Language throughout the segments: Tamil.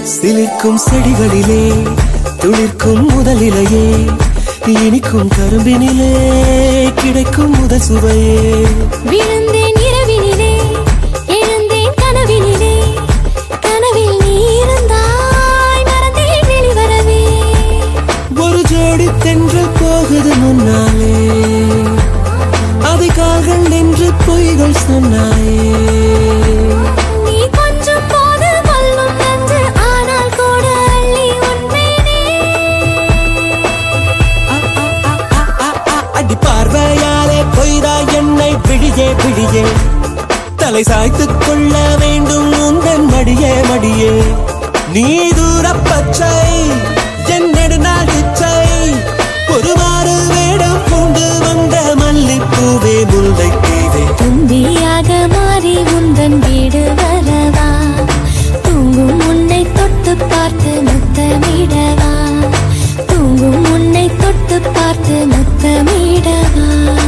சிலிர்க்கும் செடிகளிலே துளிர்க்கும் முதலிலேயே இனிக்கும் கரும்பினிலே கிடைக்கும் முதல் சுவையே விழுந்தேன் இரவினிலே எழுந்தேன் கனவினிலே கனவில் நீ இருந்தாய் மறந்தேன் வெளிவரவே ஒரு ஜோடி தென்றல் போகுது முன்னாலே அதை கால்கள் நின்று பொய்கள் சொன்னாயே நீ கொஞ்சம் போது கொல்லும் நன்று ஆனால் கூட அள்ளி உண்மையினே அடி பார்வையாலே பொய்தா என்னை பிடியே பிடியே தலை சாய்த்துக் கொள்ள வேண்டும் உந்தன் மடியே மடியே நீ தூர பச்சை என் நெடுநாள் இச்சை ஒருவாறு வேடம் கொண்டு வந்த மல்லிப்பூவே முல்லை தீவே தும்பியாக மாறி உந்தன் வீடு வரவா தூங்கும் உன்னை தொட்டு பார்த்து முத்தமிடவா தூங்கும் உன்னை தொட்டு பார்த்து முத்தமிடவா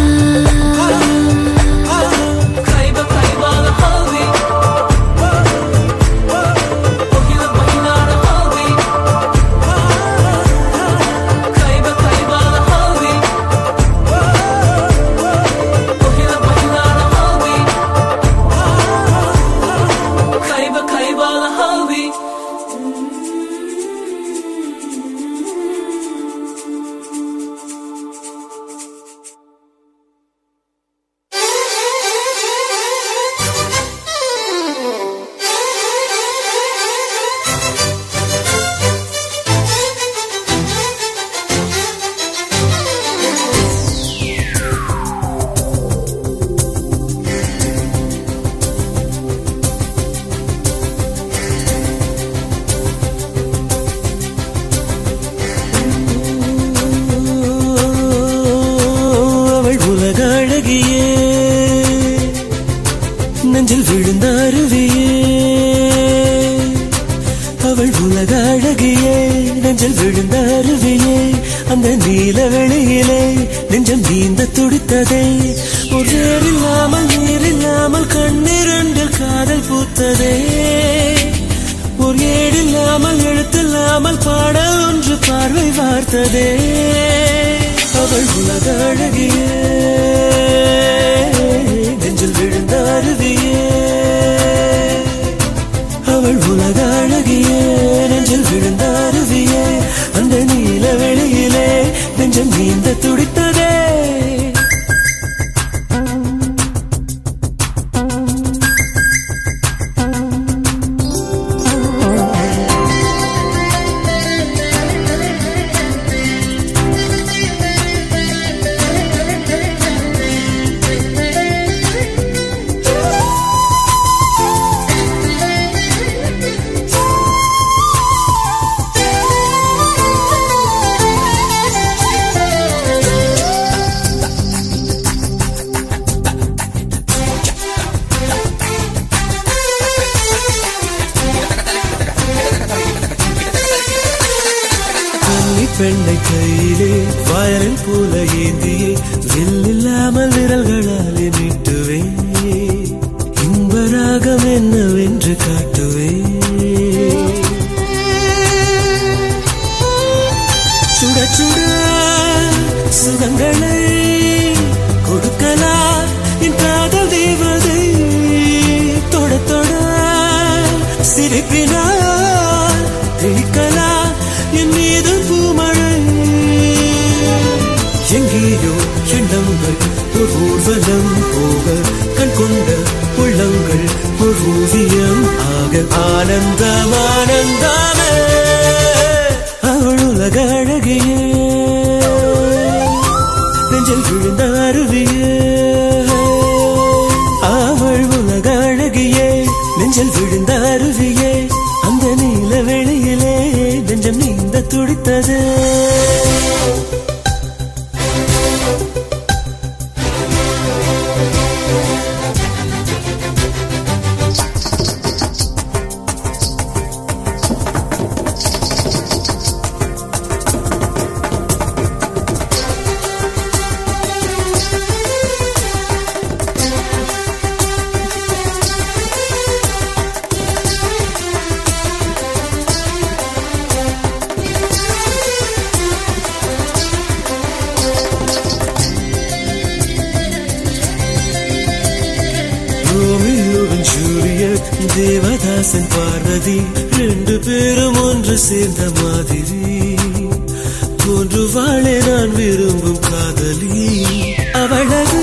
அவள் உலக அழகியே நெஞ்சில் விழுந்த அருவியே அவள் உலக அழகியே நெஞ்சில் விழுந்த அருவியே அந்த நீல வெளியிலே நெஞ்சம் நீந்த துடித்ததே ஒரு இல்லாமல் நீரில்லாமல் கண்ணிரண்டில் காதல் பூத்ததே ஒரு ஏடில்லாமல் எழுத்தில்லாமல் பாட ஒன்று பார்வை வார்த்ததே அவள் உலக அழகியே நெஞ்சில் விழுந்த அருவியே அவள் உலக அழகியே நெஞ்சில் விழுந்த அருவியே அந்த நீல வெளியிலே நெஞ்சம் நீந்த துடித்ததே கன்னி பெண்ணை கையிலே வயலின் போல ஏந்தியே வில்லில்லாமல் விரல்களாலே நீட்டுவே இன்பராகம் என்னவென்று காட்டுவே சுட சுட சுகங்களை கொடுக்கலா என் காதல் தேவதை தொட தொட சிரிப்பினால் தெளிக்கலா என் மீது பூமழை எங்கேயோ எண்ணங்கள் ஒரு ஊர்வலம் போக கண் கொண்ட உள்ளங்கள் ஒரு ஓவியம் ஆக ஆனந்தம் ஆனந்தமே அவள் உலக அழகியே நெஞ்சில் விழுந்த அருவியே அவள் உலக அழகியே நெஞ்சில் விழுந்த அருவியே அந்த நீல வெளியிலே நெஞ்சம் நீந்த துடித்தது தேவதாசன் பார்வதி ரெண்டு பேரும் ஒன்று சேர்ந்த மாதிரி தோன்றுவாளே நான் விரும்பும் காதலி அவளது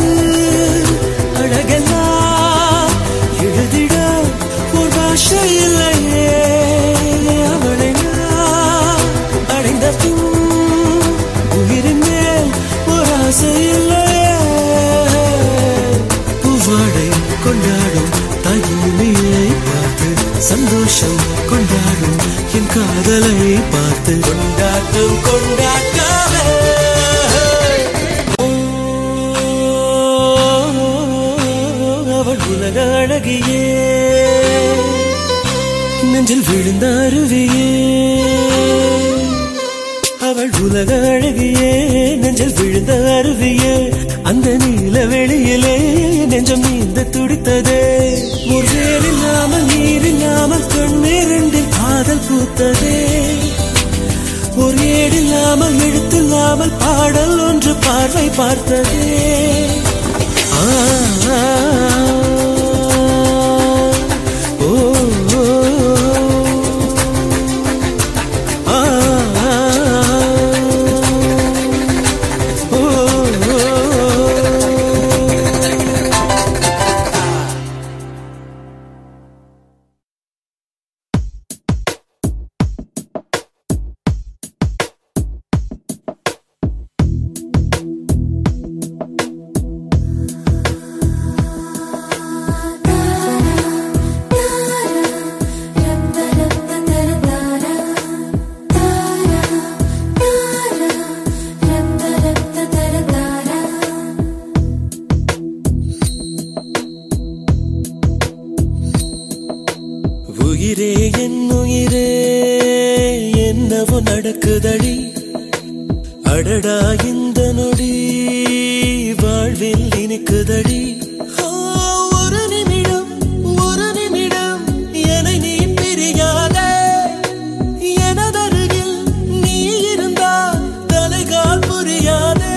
அழகெல்லாம் எழுதிட ஒரு பாஷை இல்லையே அவளை நான் அடைந்த பின் உயிரின் மேல் ஒரு ஆசை இல்லையே பூவாடை கொண்டாடும் தாய் பூமியை பார்த்து சந்தோஷம் கொண்டாடும் என் காதலை பார்த்து கொண்டாட்டம் கொண்டாட்டமே அவள் உலக அழகியே நெஞ்சில் விழுந்த அருவியே அவள் உலக அழகியே நெஞ்சில் விழுந்த அருவியே அந்த நீல வெளியிலே நெஞ்சம் நீந்த துடித்ததே ஒரு வேர் இல்லாமல் நீர் இல்லாமல் கண்ணீரண்டில் காதல் பூத்ததே ஒரு ஏடில்லாமல் எழுத்தில்லாமல் பாடல் ஒன்று பார்வை பார்த்ததே ஆ, ஆ, ஓ, ஓ, ஆ, ஓ, ஓ. உயிரே என் உயிரே என்னவோ நடக்குதடி அடடா இந்த நொடி வாழ்வில் இனிக்குதடி ஆ, ஒரு நிமிடம் ஒரு நிமிடம் என்னை நீ பிரியாதே எனதருகில் நீ இருந்தால் தலைகால் புரியாதே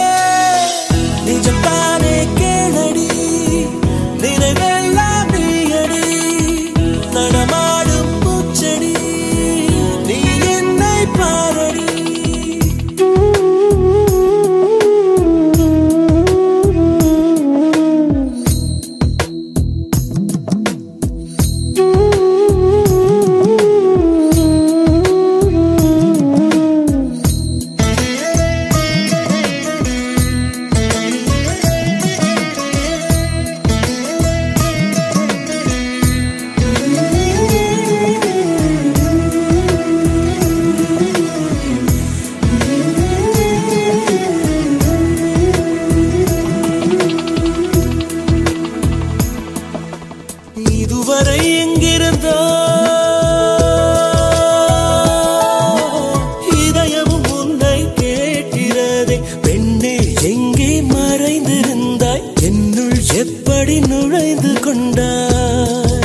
நிஜத்தானே கேளடி நினைவெல்லாம் நீயடி நடமாடும் பூச்செடி நீ என்னை பாரடி இதுவரை எங்கிருந்தோ இதயமும் உன்னை கேட்கிறதே பெண்ணே எங்கே மறைந்திருந்தாய் என்னுள் எப்படி நுழைந்து கொண்டாய்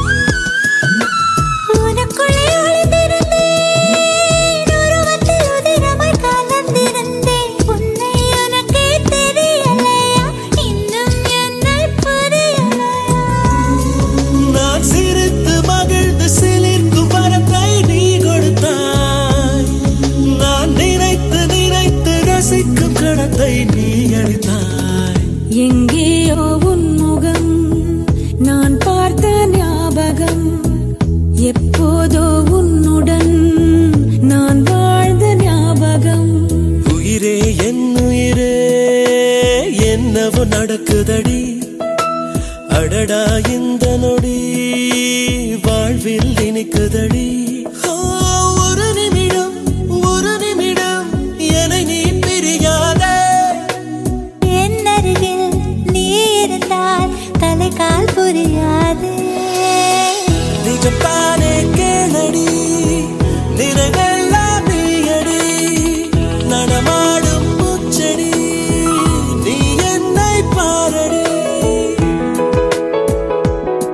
உனக்குள்ளே ஒளிந்திருந்தேன், உருவத்தில் உதிரமாய் கலந்திருந்தேன். உன்னை உனக்கே தெரியலையா? இன்னும் என்னை புரியலையா? நான் சிரித்து மகிழ்ந்து சிலிர்க்கும் வரத்தை நீ கொடுத்தாய் நான் நினைத்து நினைத்து ரசிக்கும் கணத்தை நீ அளித்தாய் எங்கேயோ உன் முகம் நான் பார்த்த ஞாபகம் எப்போதோ உன்னுடன் நான் வாழ்ந்த ஞாபகம் உயிரே என் உயிரே என்னவோ நடக்குதடி அடடா இந்த நொடி வாழ்வில் இனிக்குதடி ஆ, ஒரு நிமிடம் ஒரு நிமிடம் என்னை நீ பிரியாதே என் அருகில் நீ இருந்தால் தலைகால் புரியாது நிஜத்தானே கேளடி நினைவெல்லாம் நீயடி நடமாடும் பூச்செடி நீ என்னை பாரடி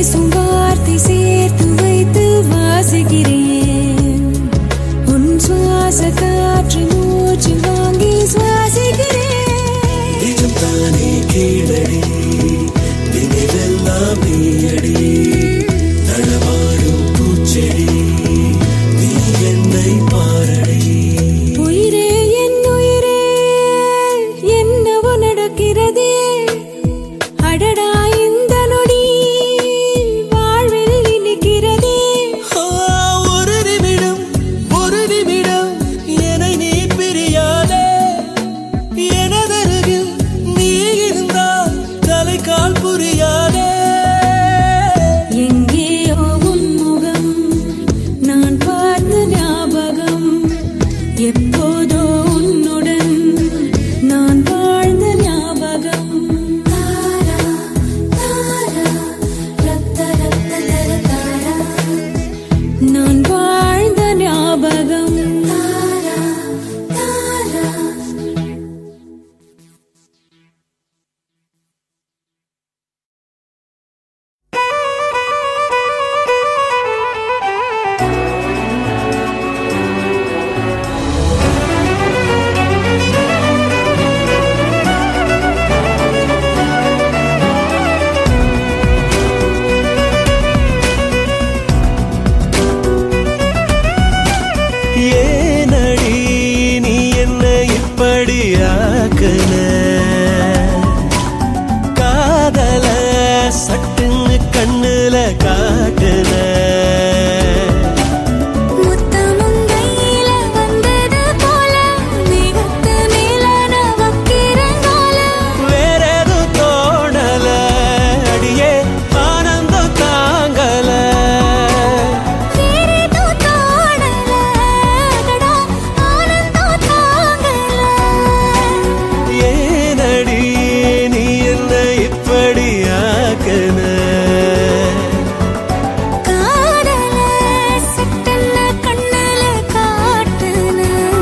பேசும் வார்த்தை சேர்த்து வைத்து வாசிக்கிறேன் உன் சுவாச காற்று மூச்சு வாங்கி சுவாசிக்கிறேன் நிஜம் தானே கீழடி நினைவெல்லாம் நீயடி நடமாடும் பூச்செடி நீ என்னை பாரடி உயிரே என் உயிரே என்னவோ நடக்கிறதே அடடா இந்த நொடி வாழ்வில் இனிக்கிறதே ஆ, ஒரு நிமிடம் ஒரு நிமிடம் என்னை நீ பிரியாதே எனதருகில் நீ இருந்தால் தலைக்கால் புரியாதே எங்கேயோ உன் முகம் நான் பார்த்த ஞாபகம் எப்போதோ உன்னுடன் நான் வாழ்ந்த ஞாபகம் தாரா தாரா ரத்த ரத்த தர தாரா நான் வாழ்ந்த ஞாபகம் தாரா தாரா ஏனடி நீ என்ன இப்படி ஆக்குன காதல சட்டுன்னு கண்ணுல காட்டுன முத்தமும் கையில வந்தது போல மிகத்து மேலான வக்கிரங்கால வேற எதுவும் தோணல அடியே ஆனந்தம் தாங்கல வேறேதோ தோணல அடடா ஆனந்தம் தாங்கல ஏனடி நீ என்ன இப்படி ஆக்குன காதல சட்டென்ன கண்ணல காட்டுன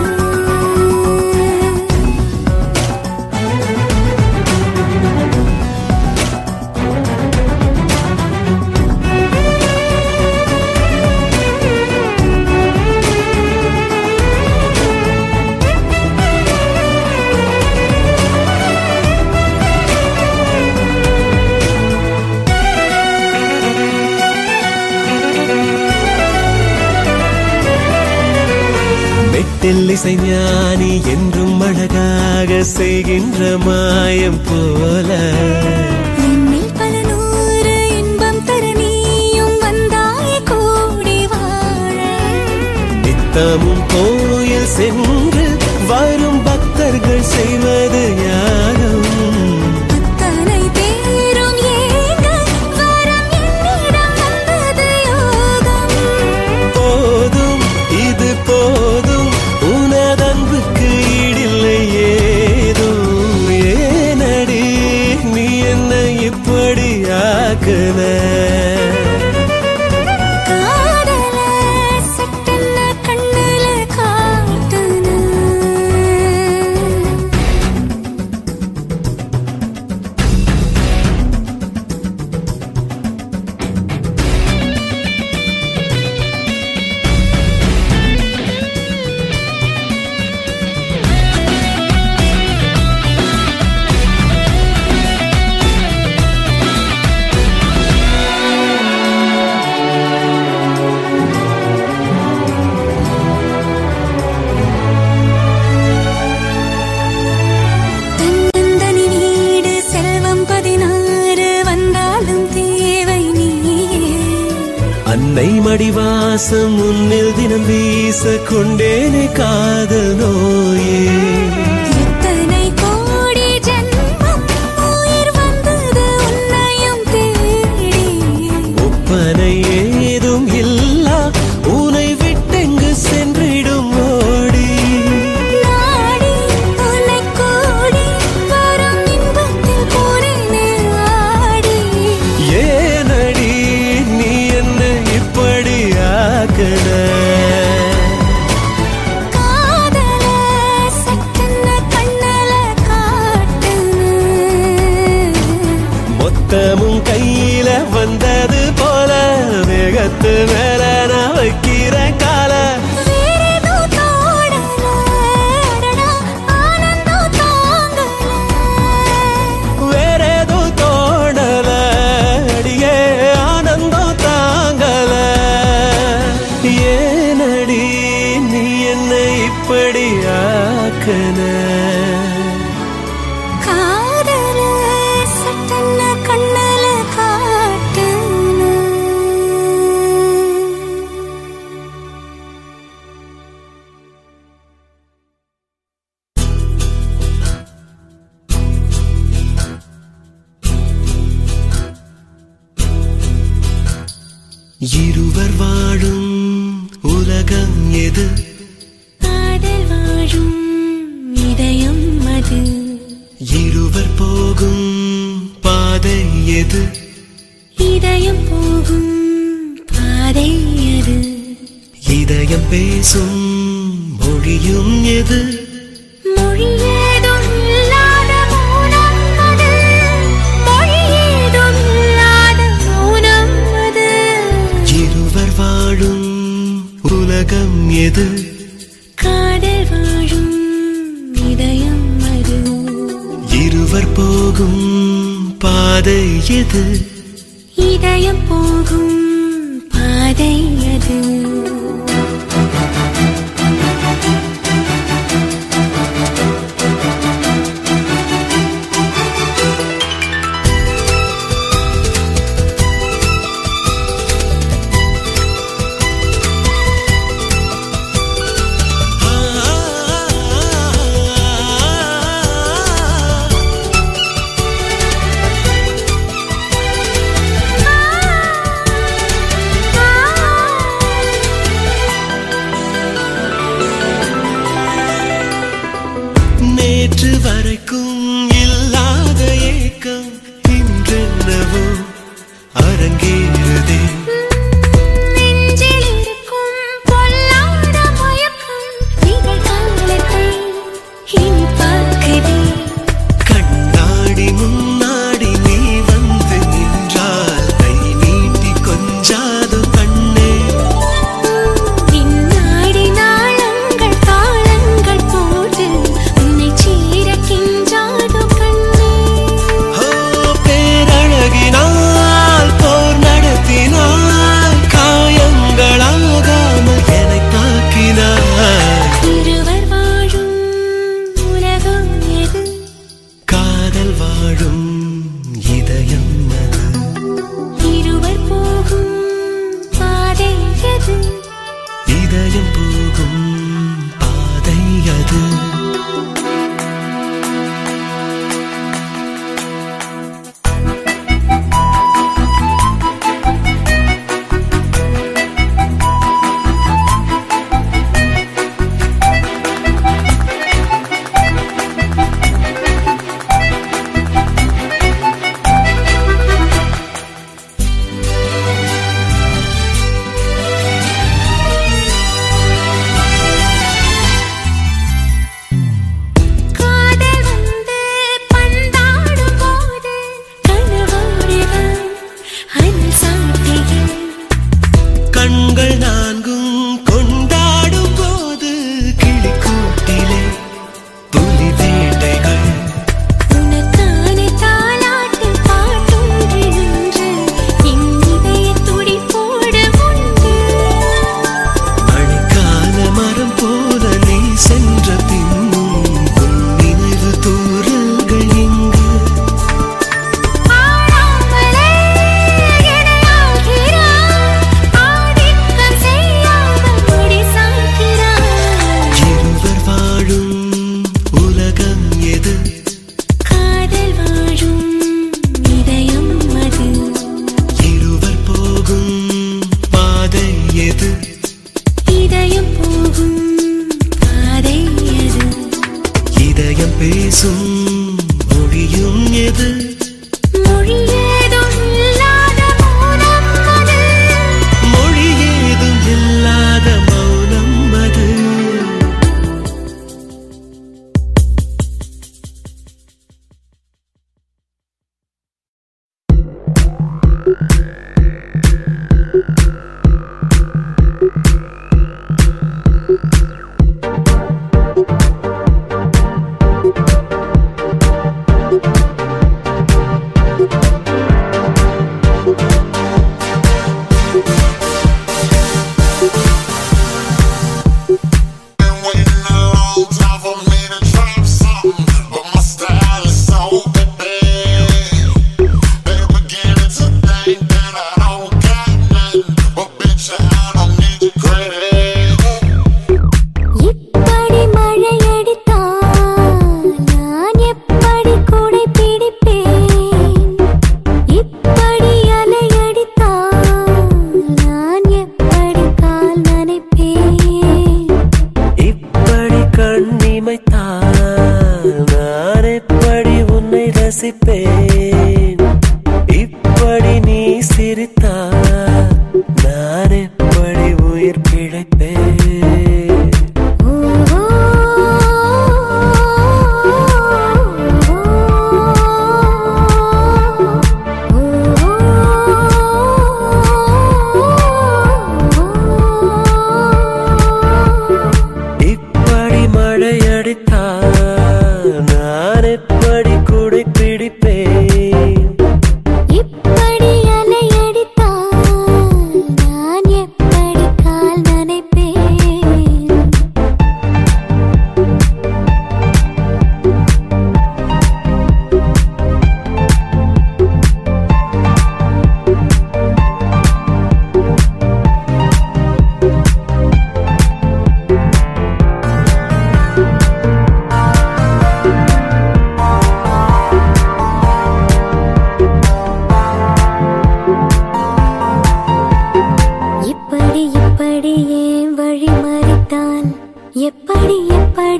மெட்டில் இசை ஞானி என்றும் அழகாக செய்கின்ற மாயம் போல என்னில் பல நூறு இன்பம் தர நீயும் வந்தாய் கூடி வாழ நித்தமும் கோயில் சென்று வரும் பக்தர்கள் செய்வது யாரும் அத்தனை பேரும் ஏங்க வரம் என்னிடம் வந்தது யோகம் போதும் இது போதும் உனதன்புக்கு ஈடில்லை ஏதும் ஏனடி நீ என்ன இப்படி ஆக்குன காதல சட்டென்ன கண்ணுல காட்டுன தன்னந்தனி வீடு செல்வம் பதினாறு வந்தாலும் தேவை நீயே அன்னை மடிவாசம் முன்னில் தினம் வீச கொண்டேனே காதல் நோயே எத்தனை கோடி ஜென்மம் உயிர் வந்தது உன்னையும் தேடி ஒப்பனை ஏதும் இல்லா உனை விட்டெங்கு சென்றிடும் ஓடி நாடி உன்னை கூடி வரும் இன்பத்தில் போறேனே ஆடி ஏனடி நீ என்ன இப்படி ஆக்குன காதல சட்டென்ன கண்ணல காட்டுன மொத்தமும் கையில வந்தது உலகத்து மேல நான் வைக்கிறேன் கால வேறேதோ தோணல அடடா ஆனந்தம் தாங்கல வேற எதுவும் தோணல அடியே ஆனந்தம் தாங்கல ஏனடி நீ என்னை இப்படி ஆக்கன காதல சட்டன கண்ணல காட்டுன இருவர் வாழும் உலகம் எது காதல் வாழும் இதயம் அது இருவர் போகும் பாதை எது இதயம் போகும் பாதை அது இதயம் பேசும் மொழியும் எது மொழி ஏதும் இல்லாத மௌனம் அது மொழி ஏதும் இல்லாத மௌனம் அது இருவர் வாழும் உலகம் எது காதல் வாழும் இதயம் அது இருவர் போகும் பாதை எது இதயம் போகும் பாதை அது ஆ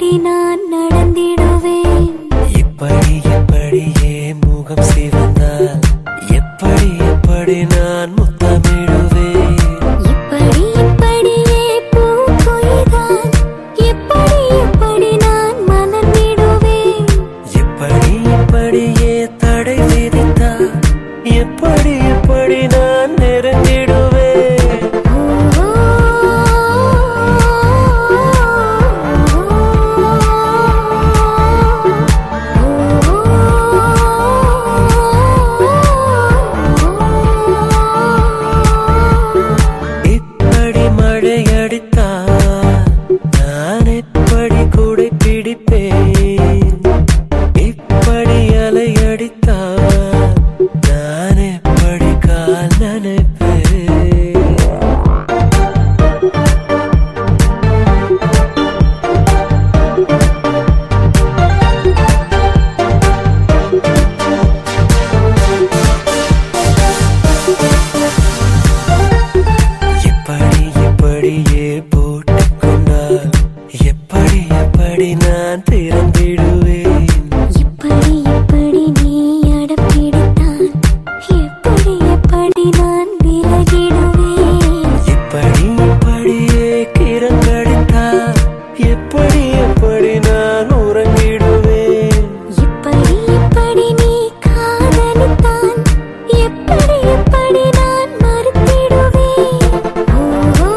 இப்படி நான் நடந்திடுவேன் இப்படி எப்படியே முகம் சிவந்தால் எப்படி எப்படி நான் முத்தமிடுவேன் இப்படி இப்படியே பூ கொய்தால் எப்படி எப்படி நான் மலர்ந்திடுவேன் எப்படி எப்படியே தடை விதித்தால் எப்படி எப்படி நான் நெருங்கிடுவேன் இப்படி மழை அடித்தால் நான் எப்படி கூடை பிடிப்பேன் இப்படி அலை அடித்தால் நான் எப்படி கால் நனைப்பேன் எப்படி எப்படியே போட்டுக்கொண்டால் எப்படி எப்படி நான் திறந்திடுவேன் இப்படி இப்படி நீ அடப்பிடித்தால் எப்படி எப்படி நான் விலகிடுவேன் இப்படி இப்படியே கிறங்கடித்தால் எப்படி எப்படி நான் உறங்கிடுவேன் இப்படி இப்படி நீ காதலித்தால் எப்படி எப்படி நான் மறுத்திடுவேன் ஓ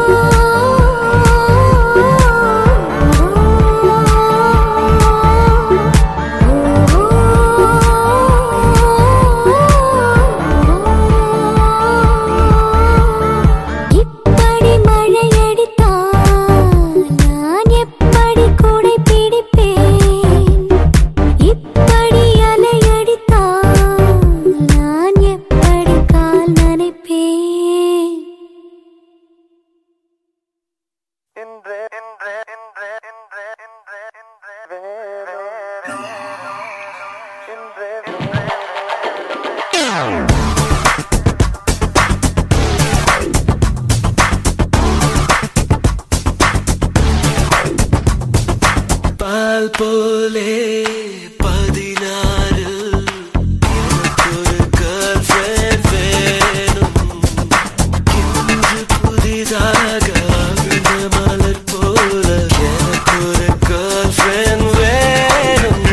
இப்படி மழை அடித்தால் நான் எப்படி கூடை பிடிப்பேன் இப்படி அலை அடித்தால் நான் எப்படி கால் நனைப்பேன் பால் போலே பதினாறு எனக்கொரு girlfriend வேணும். இன்று புதிதாக விழுந்த மலர் போல எனக்கொரு girlfriend வேணும்.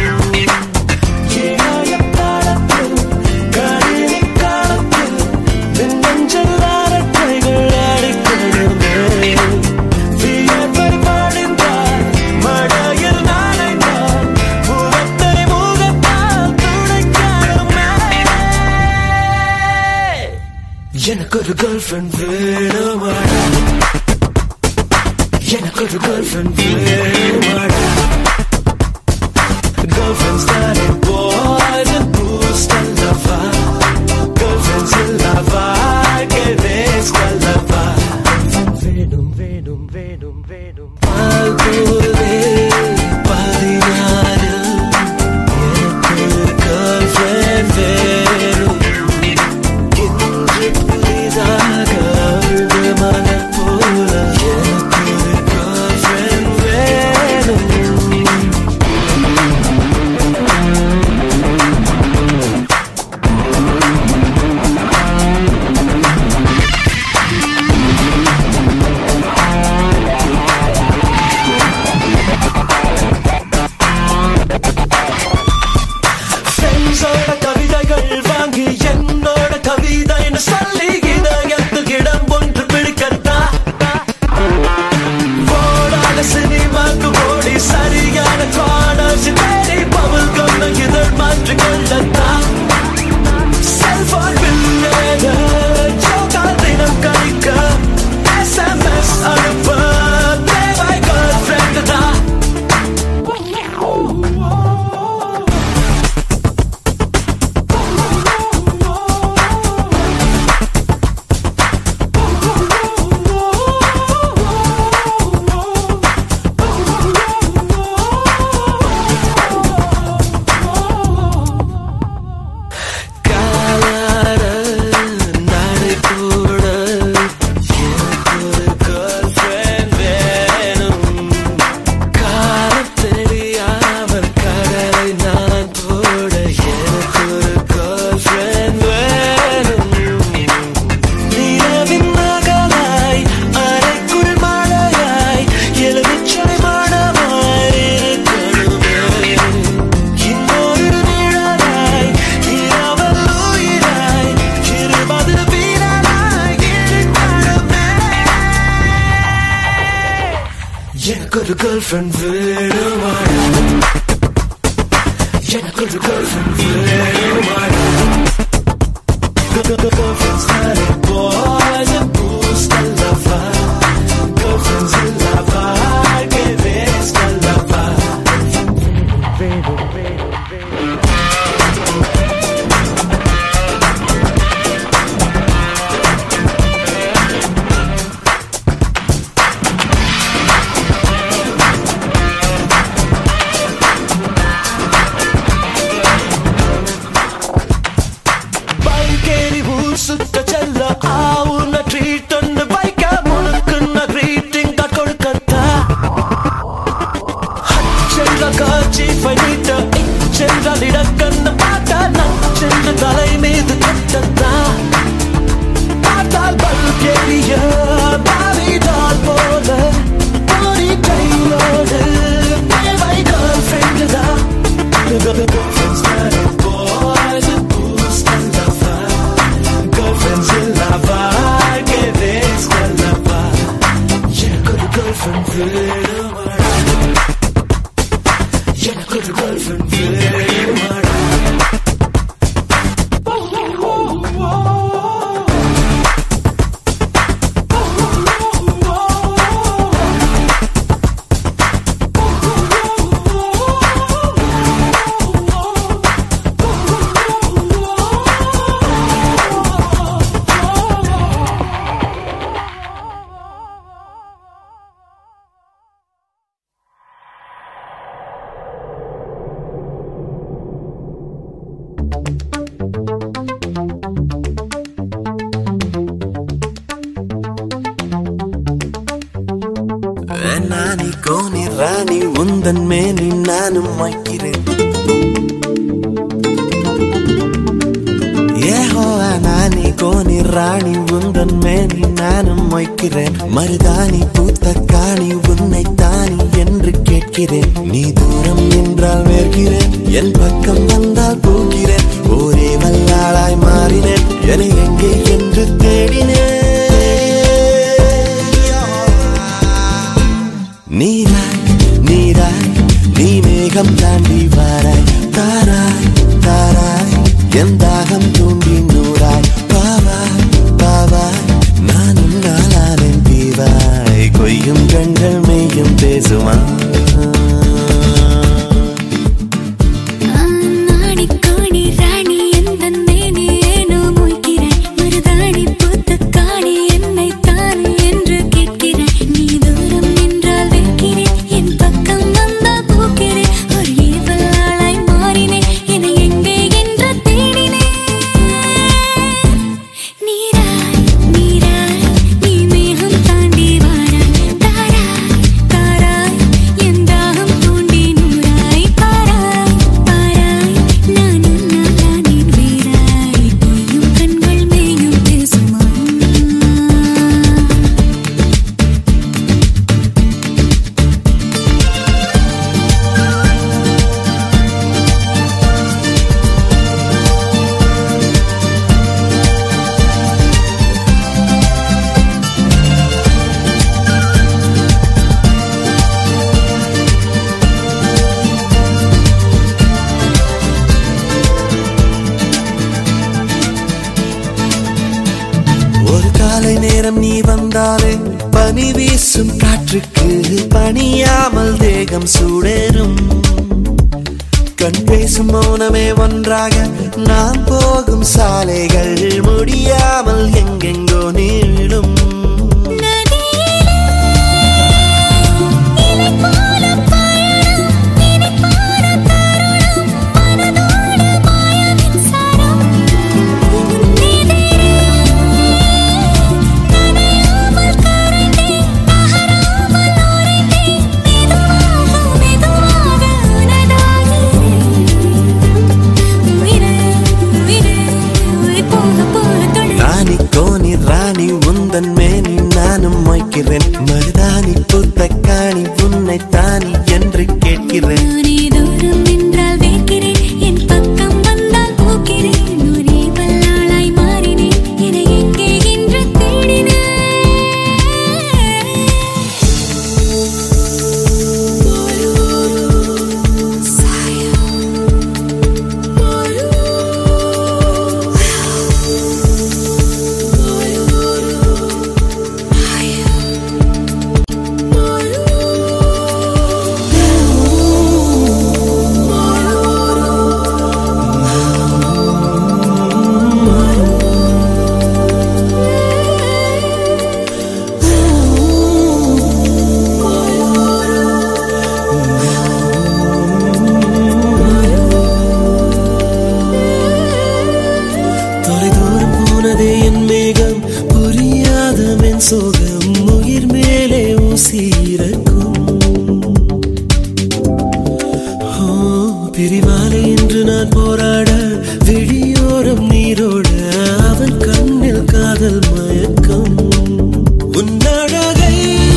இளைய காலத்தில், கணினி காலத்தில், என் நெஞ்சில் அரட்டைகள் அடிக்கணுமே. வியர்வை வடிந்தால், மழையில் நனைந்தால், முகத்தை முகத்தால் துடைக்கணுமே. எனக்கு ஒரு கேர்ள் ஃப்ரெண்ட் வேணுமாடா எனக்கு ஒரு கேர்ள் ஃப்ரெண்ட் வேணுமாடா Girlfriends that are boys and boost and lava Girlfriends in lava, que ves lava வேணும் வேணும் வேணும் வேணும் பால் போலே பதினாறு எனக்கு ஒரு girlfriend வேணும் இன்று புதிதாக அழுத மலர் போல எனக்கு ஒரு girlfriend வேணும் எனக்கு ஒரு கேர்ள் ஃப்ரெண்ட் வேணுமாடா எனக்கு ஒரு கேர்ள் ஃப்ரெண்ட் வேணுமாடா Girlfriends not a boys and boost the lover. Girlfriends in lava, que ves the lover. பைக்கேறி ஊர் சுத்த செல்ல ஆவுன ட்ரீட் ஒன்று பைக்க முழுக்குன்ன greeting card கொடுக்கத்தா ஹச்சென்ற காட்சி பண்ணிட்ட இச்சென்றால் இடக்கண்ண பார்த்தா நச்சென்று தலை மீது கட்டத்தா பார்த்தால் பல்ப் எரிய பாவிடால் போல போரி கையோடு தேவை கேர்ள் ஃப்ரெண்டு தான் Girlfriends not a boys and boost the lover. Girlfriends in lava, que ves the lover. எனக்கு ஒரு girlfriend வேணுமாடா. எனக்கு ஒரு girlfriend வேணுமாடா. நானி கோனி ராணி உந்தன் மேனி நானும் வைக்கிறேன் ஏஹோவா நானி கோனி ராணி உந்தன் மேனி நானும் வைக்கிறேன் மருதாணி பூத்த காணி உன்னை தானி என்று கேட்கிறேன் நீ தூரம் நின்றால் வேர்கிறேன் என் பக்கம் வந்தால் போகிறேன் ஒரே வல்லாளாய் மாறினேன் என எங்கே என்று தேடினேன் நீராய் நீராய் நீ மேகம் தாண்டி வாராய் தாராய் தாராய் என் தாகம் தூண்டி நூறாய் பாவாய் பாவாய் நானும் நாளானேன் தீவாய் கொய்யும் கண்கள் மெய்யும் பேசுமா நாடி காணி ராணி எந்தன் மேனி ஏனோ மொய்கிறாய் மருதாணி பூத்த காணி என்னை தானே என்று கேட்கிறாய் நீ தூரம் நின்றால் வைக்கிறேன் என் பக்கம் வந்தால் போக்கிறேன் ஒரு ஏவலாளாய் மாறினேன் என எங்கே என்று தேடினேன் நீராய் நீராய் நீ மேகம் தாண்டி வாராய் தாராய் தாராய் என் தாகம் தூண்டி நூறாய் பாராய் பாராய் நானும் நாளானேன் வீராய் பொய்யும் கண்கள் மேயும் பேசுமா ஒரு காலை நேரம் நீ வந்தாலே பனி வீசும் காற்றுக்கு பணியாமல் தேகம் சூடேறும் கண் பேசும் மௌனமே ஒன்றாக நாம் போகும் சாலைகள் முடியாமல் எங்கெங்கோ நீளும் ராணி கோனி ராணி உந்தன் மேனி நானும் மொய்க்கிறேன் மருதாணி பூத்த காணி உன்னை தானி என்று கேட்கிறேன் நானே தூரம் நின்றால் வேக்கிறேன் என் பக்கம் வந்தால் போக்கிறேன் ஒரே வல்லாளாய் மாறினேன் என எங்கே என்று தேடினேன் சோகம் உயிர் மேலே ஊசியிருக்கும் ஓ, பிரிவாலே என்று நான் போராட விழியோரம் நீரோட அவன் கண்ணில் காதல் மயக்கம் உன்னழகை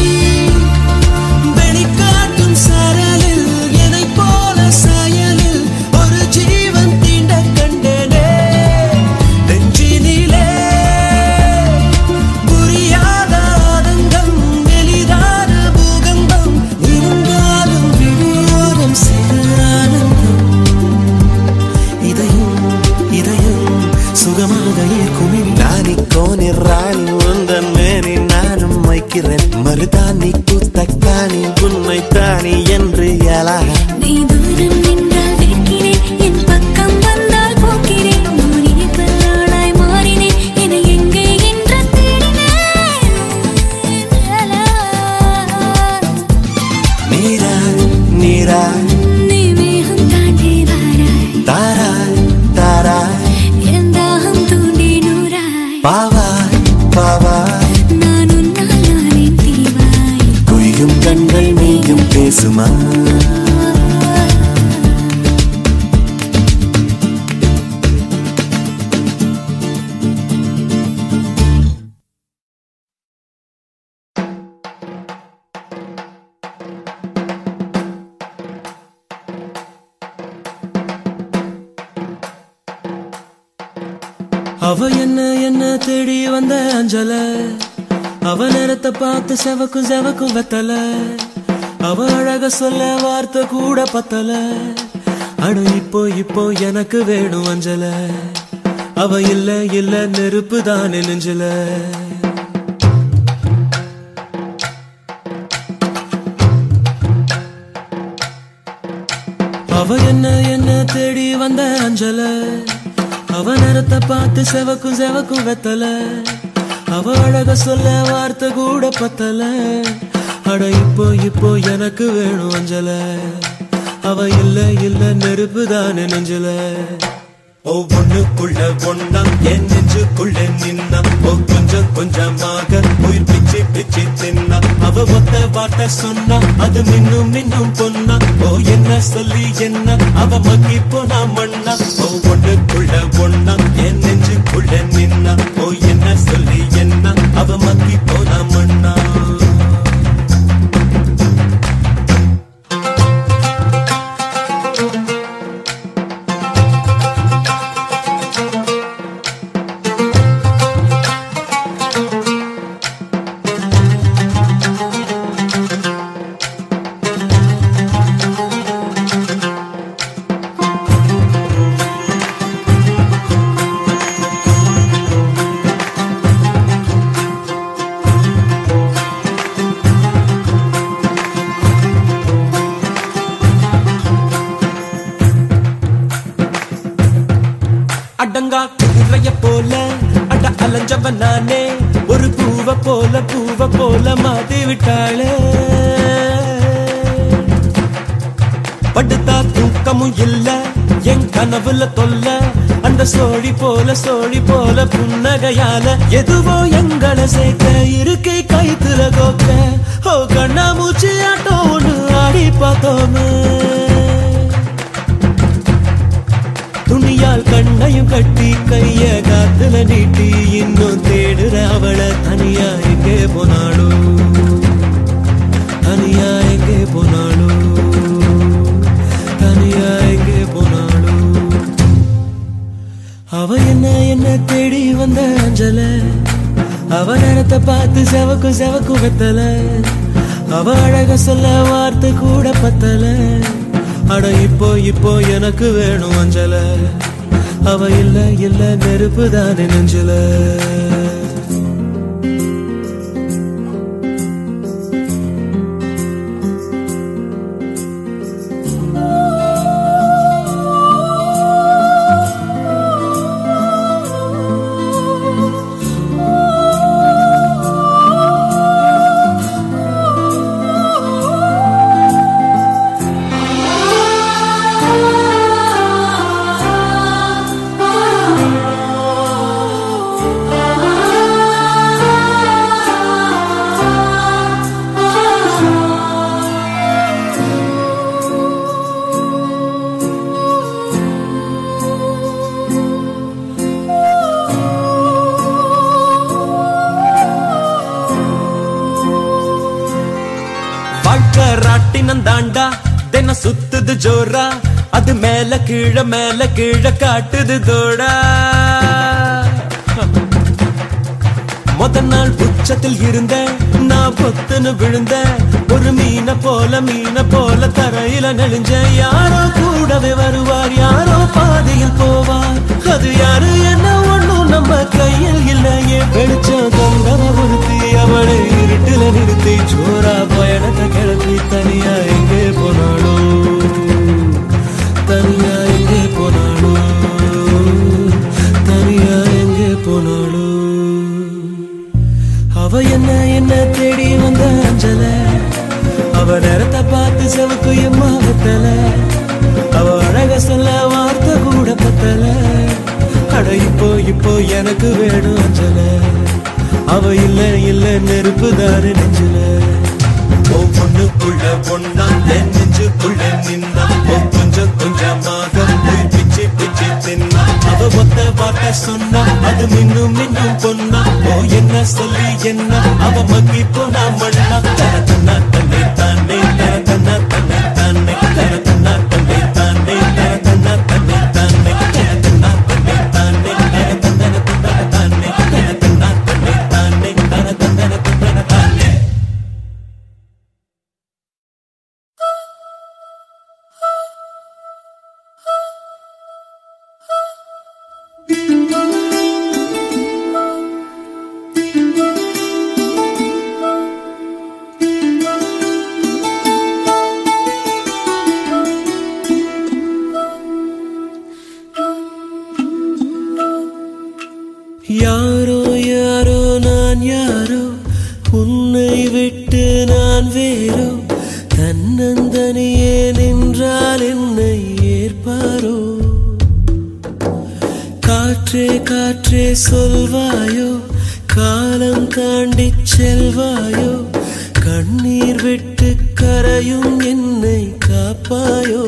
வெளிக்காட்டும் சரலில் என்னைப் போல சாயலில் ஒரு ஜீவன் தீண்ட கண்டனே நெஞ்சினிலே புரியாத ஆனந்தம் எளிதான பூகம்பம் இருந்தாலும் விழியோரம் சிறு ஆனந்தம் இதயம் இதயம் சுகமாக இருக்கும் நானி கோனி ராணி உந்தன் மேனி நானும் வைக்கிறேன் மருதாணி கூத்தக்காணி உண்மை தானி என்று எழாக நீ தூரம் நின்றால் வெட்கிறேன் என் பக்கம் வந்தால் போக்கிறேன் நூறிய கல்லாளாய் மாறினேன் என எங்கே என்று தேடினேன் நீராய் நீராய் நீ மேகம் தாண்டி வாராய் தாராய் தாராய் என் தாகம் தூண்டி நூறாய் பாவாய் பாவாய் நான் உன்னால் நானேன் தீவாய் குய்யும் கண்கள் நீயும் பேசுமா அவ என்ன என்ன தேடி வந்த அஞ்சல அவ நேரத்தை பார்த்து செவக்கும் செவக்கும் வெத்தல அவ அழக சொல்ல வார்த்தை கூட பத்தல அடு இப்போ இப்போ எனக்கு வேணும் அஞ்சல அவ இல்ல இல்ல நெருப்பு தானே நெஞ்சல அவ என்ன என்ன தேடி வந்த அஞ்சல அவ நேரத்தை பார்த்து செவக்கும் செவக்கும் வெத்தல அவ அழக சொல்ல வார்த்தை கூட பத்தல அட இப்போ இப்போ எனக்கு வேணும் அஞ்சல அவ இல்ல இல்ல நெருப்பு தானே நெஞ்சல ஒவ்வொன்னுக்குள்ள ஒன்னா என் நெஞ்சுக்குள்ள நின்னா ஓ கொஞ்சம் கொஞ்சமாக உயிர் பிச்சு பிச்சு தின்னா அவ ஒத்த வார்த்தை சொன்னா அது மின்னும் மின்னும் பொன்னா ஓ என்ன சொல்லி என்ன அவ மக்கி போனா மண்ணா ஓ ஒண்ணுக்குள்ள ஒன்னா என் நெஞ்சுக்குள்ள நின்னா ஓ என்ன சொல்லி என்ன அவ மக்கி போனா மண்ணா அடங்கா குதிரைய போல அட அலைஞ்சவன் நானே ஒரு பூவ போல பூவ போல மாத்தி விட்டாளே படுத்தா தூக்கமும் இல்ல என் கனவுல தொல்ல அந்த சோழி போல சோழி போல புன்னகையால எதுவோ எங்களை சேர்க்க இருக்கை கைத்துல கோக்க ஓ கண்ணா மூச்சு ஆட்டம் ஒண்ணு ஆடி பார்த்தோமே துணியால் கண்ணையும் கட்டி கைய காத்துல நீட்டி இன்னும் தேடுற அவளை தனியா எங்கே போனாளோ தனியா எங்கே போனாளோ தனியா எங்கே போனாளோ அவ என்ன என்ன தேடி வந்த அஞ்சல அவ நேரத்தை பார்த்து செவக்கும் செவக்கும் வெத்தல அவ அழக சொல்ல வார்த்தை கூட பத்தல அட இப்போ இப்போ எனக்கு வேணும் அஞ்சல அவ இல்ல இல்ல நெருப்பு தானே நெஞ்சல ஆ ராட்டினம் தாண்டா தினம் சுத்துது ஜோரா அது மேல கீழ மேல கீழ காட்டுது தோடா முத நாள் உச்சத்தில் இருந்த நான் பொத்துன்னு விழுந்த ஒரு மீனை போல மீனை போல தரையில நெளிஞ்ச யாரோ கூடவே வருவார் யாரோ பாதையில் போவார் அது யாரு என்ன ஒண்ணும் நம்ம கையில் இல்லையே வெளிச்சம் தொங்கவ ஒருத்தி அவளை இருட்டுல நிறுத்தி ஜோரா பயணத்தை கிளப்பி தனியா எங்கே போனாளோ தனியா எங்கே போனாளோ தனியா எங்கே போனாளோ அவ என்ன என்ன தேடி வந்த அஞ்சல அவ நேரத்தை பார்த்து செவக்கு எம்மா வெத்தல அவ அழக சொல்ல வார்த்தை கூட பத்தல அட இப்போ இப்போ எனக்கு வேணும் அஞ்சல அவ இல்ல இல்ல நெருப்பு தாரு நெஞ்சில ஓ பொண்ணுக்குள்ள பொண்ணா என் நெஞ்சுக்குள்ள நின்னா ஓ கொஞ்சம் கொஞ்சமாக போய் பிச்சு பிச்சு தின்னா அவ மொத்த வார்த்தை சொன்னா அது மின்னும் மின்னும் பொன்னா ஓ என்ன சொல்லி என்ன அவ மக்கி போனா மண்ணா தன தன்னா தன்னை தானே தன தன்னா தன்னை தானே தன தன்னா தன்னை தானே தன தன்னா தன்னை தானே தன தன்னா தன்னை தானே தன தந்தன தந்தன தானே தன தன்னா தன்னை தானே தன தந்தன தந்தன தானே யாரோ யாரோ நான் யாரோ உன்னை விட்டு நான் வேறோ தன்னந்தனியே நின்றால் என்னை ஏற்பாரோ காற்றே காற்றே சொல்வாயோ காலம் தாண்டி செல்வாயோ கண்ணீர் விட்டு கரையும் என்னை காப்பாயோ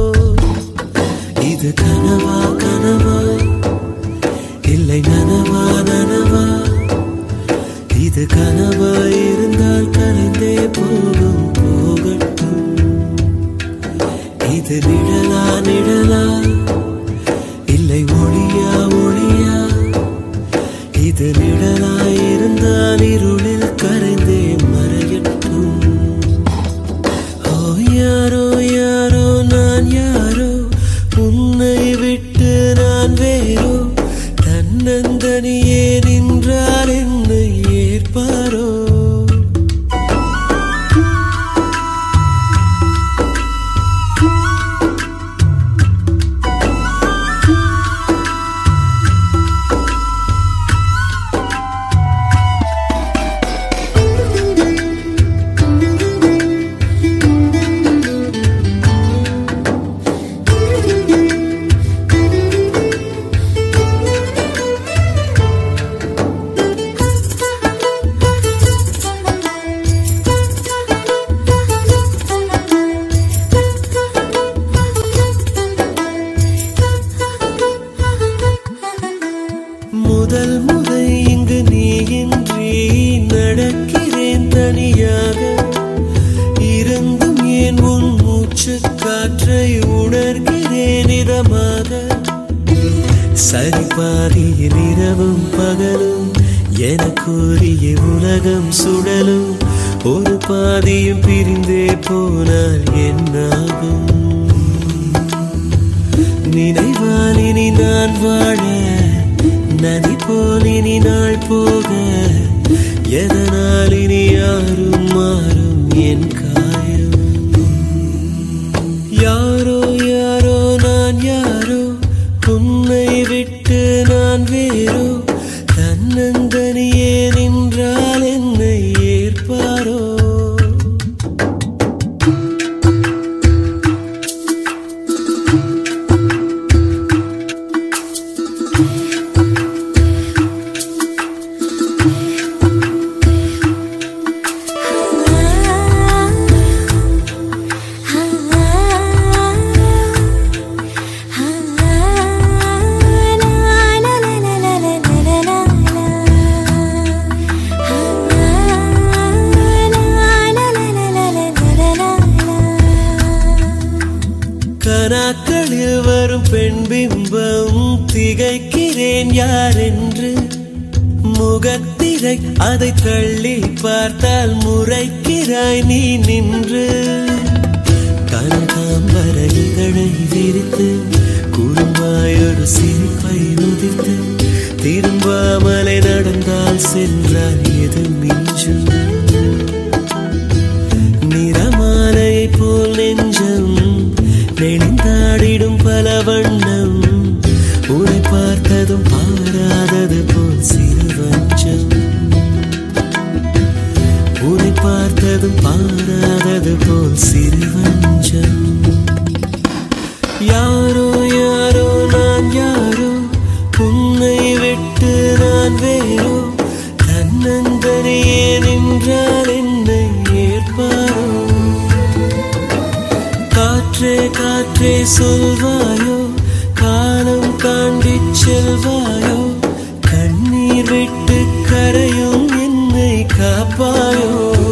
இது கனவா கனவா இல்லை நனவா நனவா இது கனவா இருந்தால் கலைந்தே போகும் போகட்டும் இது நிழலா நிழலா இல்லை ஒளியா ஒளியா இது நிழலா இருந்தால் இருளில் கரைந்தே மறையட்டும் ஓ யாரோ யாரோ நான் யாரோ உன்னை விட்டு நான் வேறோ தன்னந்தனியே நின்றால் என்னை ஏற்பாரோ முதல் முறை இங்கு நீ இன்றி நடக்கிறேன் தனியாக இருந்தும் ஏன் உன் மூச்சு காற்றை உணர்கிறேன் இதமாக சரி பாதியில் இரவும் பகலும் எனக்குரிய உலகம் சுடலும் ஒரு பாதியும் பிரிந்தே போனால் என்னாகும் நினைவால் இனி நான் வாழ நதி போல் இனி நாள் போக எதனால் இனி யாரும் மாறும் என் காயம் யாரோ யாரோ நான் யாரோ உன்னை விட்டு நான் வேறோ தன்னந்தனியே நின்றால் என்னை ஏற்பாரோ கனாக்களில் வரும் பெண் பிம்பம் திகைக்கிறேன் யார் என்று முகத்திரை அதை தள்ளி பார்த்தால் முறைக்கிறாய் நீ நின்று கனகாம்பர இதழை விரித்து குறும்பாயொரு சிரிப்பை உதித்து திரும்பாமலை நடந்தால் சென்றால் எது மிஞ்சும் நிறமாலையை போல் நெஞ்சம் நெளிந்தாடிடும் பல வண்ணம் உன்னை பார்த்ததும் பாராதது போல் சிறு வஞ்சம் உன்னை பார்த்ததும் பாராதது போல் சிறு வஞ்சம் யாரோ யாரோ நான் யாரோ உன்னை விட்டு நான் வேறோ தன்னந்தனியே நின்றால் என்னை ஏற்பாரோ காற்றே காற்றே சொல்வாயோ காலம் தாண்டிச் செல்வாயோ கண்ணீர் விட்டு கரையும் என்னை காப்பாயோ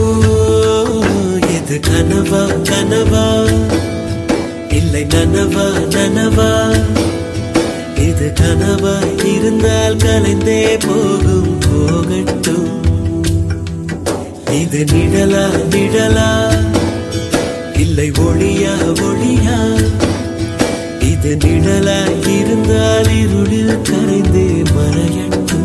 இது கனவா கனவா இல்லை நனவா நனவா இது கனவா இருந்தால் கலைந்தே போகும் போகட்டும் இது நிழலா நிழலா இல்லை ஒளியா ஒளியா இது நிழலா இருந்தால் இருளில் கரைந்தே மறையட்டும்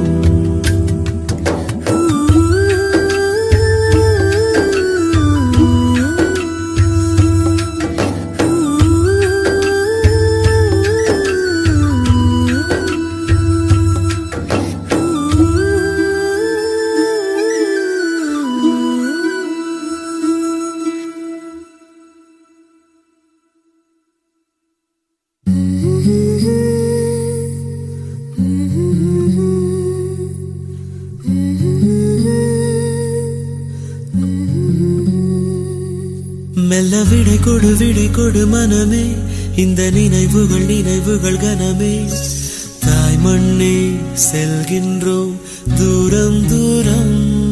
மெல்ல விடை கொடு விடை கொடு மனமே இந்த நினைவுகள் நினைவுகள் கனமே தாய் மண்ணே செல்கின்றோம் தூரம் தூரம்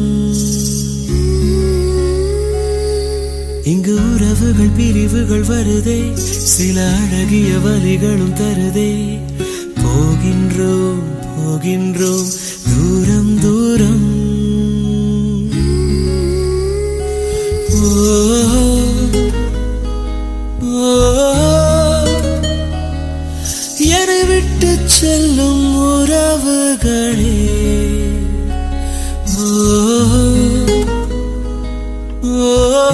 இங்கு உறவுகள் பிரிவுகள் வருதே சில அழகிய வரிகளும் தருதே போகின்றோம் போகின்றோம் தூரம் தூரம் என்னை விட்டு செல்லும் உறவுகளே ஓ, ஓ,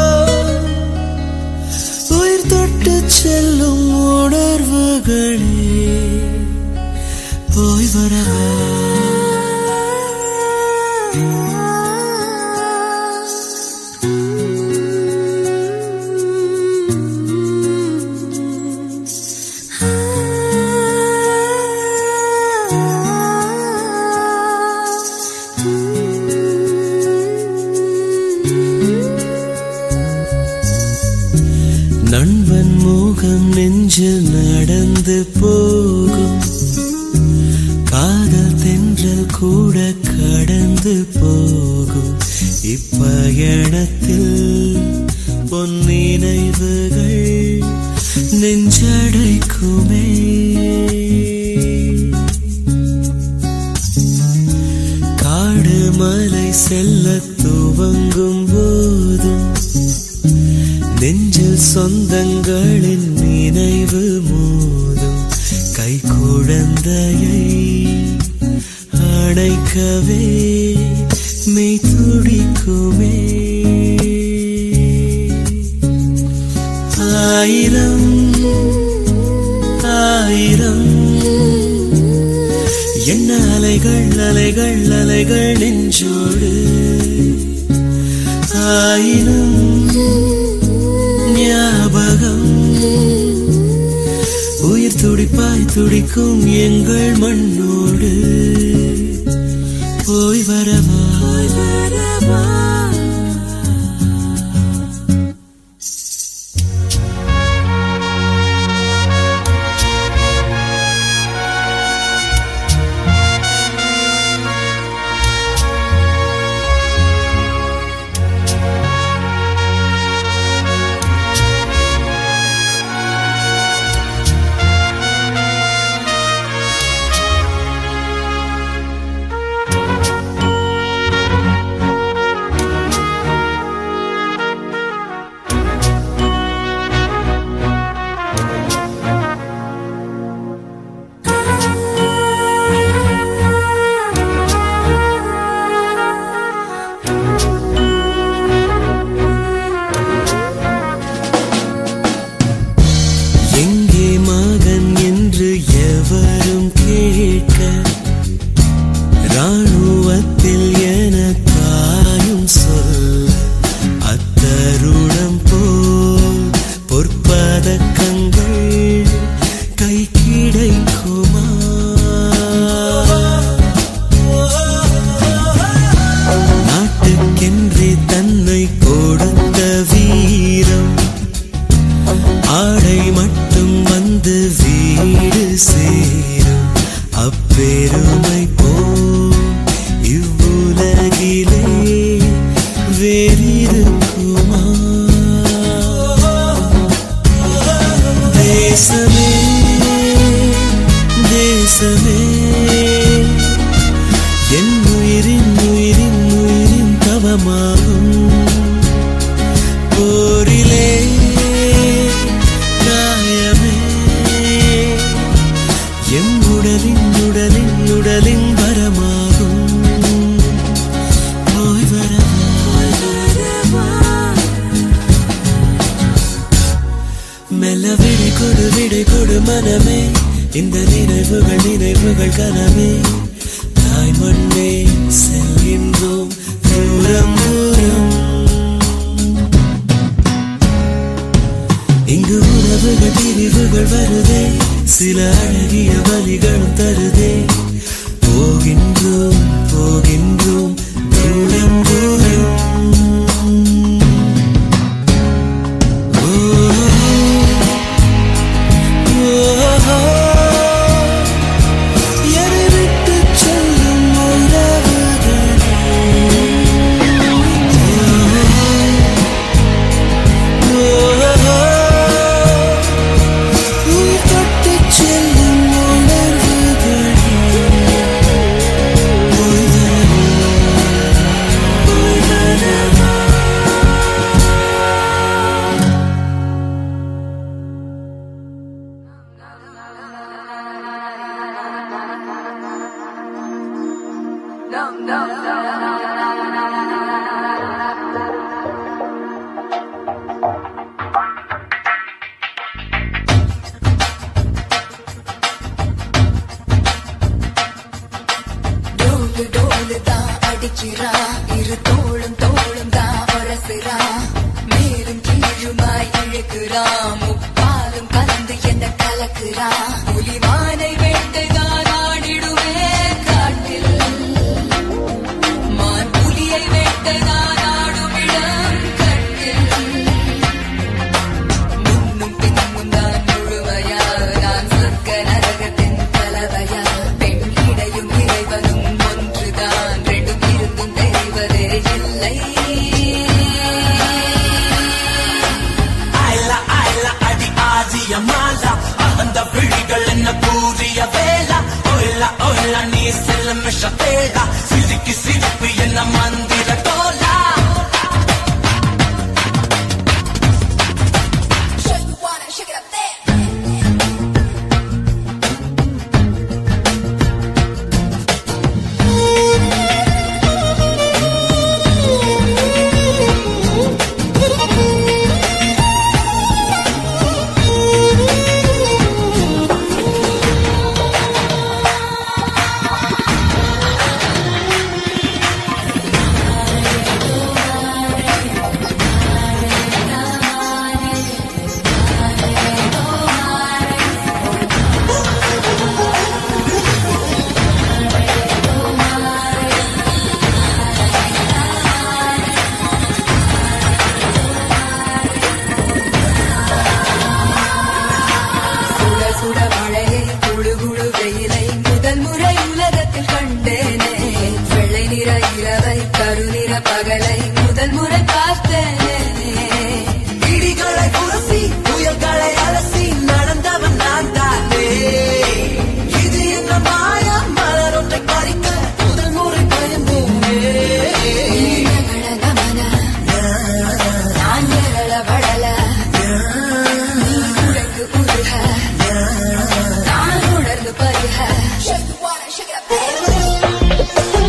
உயிர் தொட்டு செல்லும் உணர்வுகளே போய் வரவா நண்பன் முகம் நெஞ்சில் நடந்து போகும் காதல் தென்றல் கூட கடந்து போகும் இப்பயணத்தில் பொன் நினைவுகள் நெஞ்சடைக்குமே காடு மலை செல்ல துவங்கும் போதும் நெஞ்சில் சொந்தங்களின் நினைவு மோதும் கை குழந்தையை அணைக்கவே மெய் துடிக்குமே ஆயிரம் ஆயிரம் என்ன அலைகள் அலைகள் அலைகள் நெஞ்சோடு ஆயிரம் ஞாபகம் உயிர் துடிப்பாய் துடிக்கும் எங்கள் மண்ணோடு போய் வரவா வரவா விடை கொடு மனமே இந்த நினைவுகள் நினைவுகள் கனவே தாய் மண்ணே செல்கின்றோம் தூரம் தூரம் இங்கு உறவுகள் பிரிவுகள் வருதே சில அழகிய வழிகளும் தருதே போகின்றோம் போகின்றோம் தூரம் தூரம் என்னை விட்டு செல்லும் உறவுகளே உயிர் தொட்டுச் செல்லும் உணர்வுகளே டோலு டோலு தான் அடிக்கிறா இரு தோளும் தோளும் தான் உரசுறா மேலும் கீழுமாய் இழுக்கிறா முப்பாலும் கலந்து என்ன கலக்குறா புலிமானை வேட்டைதான் ஆடிடுவே காட்டில் மான் புலியை வேட்டைதான் ஆடும் இடம் கட்டில் முன்னும் பின்னும் தான் முழுமையா நான் சொர்க்க நரகத்தின் கலவையா பெண் இடையும் இறைவனும் ஒன்றுதான் ரெண்டும் இருந்தும் தெரிவதே இல்லை ஆயில ஆயில அடி ஆதிய மாலா அந்த விழிகள் என்ன கூறிய வேளா ஒயில ஒயில நீ செல்ல மிஷ தேடா சிரிக்கு சிரிப்பு என்ன மந்திர தோலா Show you wanna shake it up there. சுட சுட மழையை குழு குழு வெயிலை முதல் முறை உலகத்தில் கண்டேனே வெள்ளை நிற இரவை கருநிற பகலை முதல் முறை பார்த்தேனே இடிகளை புரசி புயல்களை அலசி நடந்தவன் நான் தானே இது என்ன மாயா மலர் ஒன்றை பறிக்க முதல் முறை பயந்தோமே நீலகட நமன நான் எழல வளல நீ உழைக்கு உருக நான் உணர்ந்து பருக Shake the water, shake it up, baby.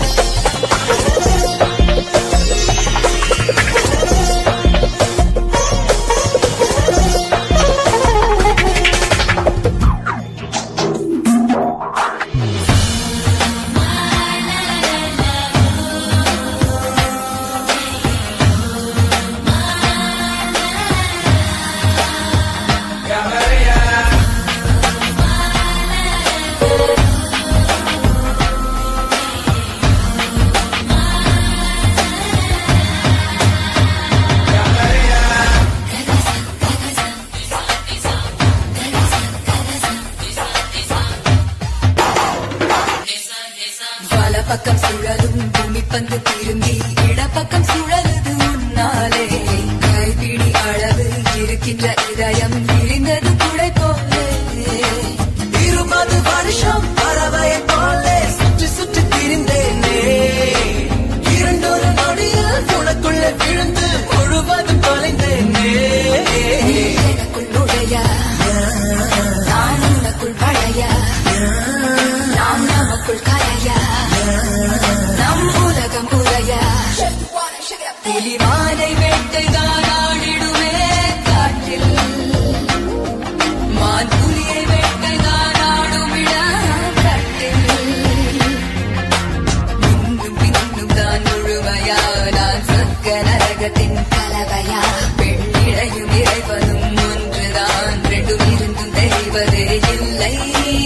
வல பக்கம் சுழலும் பூமி பந்து திரும்பி இடப்பக்கம் சுழலுது உன்னாலே கைப்பிடி அளவு இருக்கின்ற இதயம் விரிந்தது குடை போலே இருபது வருஷம் பறவையை போலே சுற்றி சுற்றி திரிந்தேனே இரண்டொரு நொடியில் உனக்குள்ள விழுந்து முழுவதும் தொலைந்தேனே நீ எனக்குள் நுழைய நான் உனக்குள் பழைய நாம் நமக்குள் கலைய நம் உலகம் புதைய புலிமானை வேட்டைதான் ஆடிடுவே காட்டில் உலகத்தின் கலவையா பெண்ணிடையும் இறைவனும் ஒன்றுதான் ரெண்டும் இருந்தும் தெரிவதே இல்லை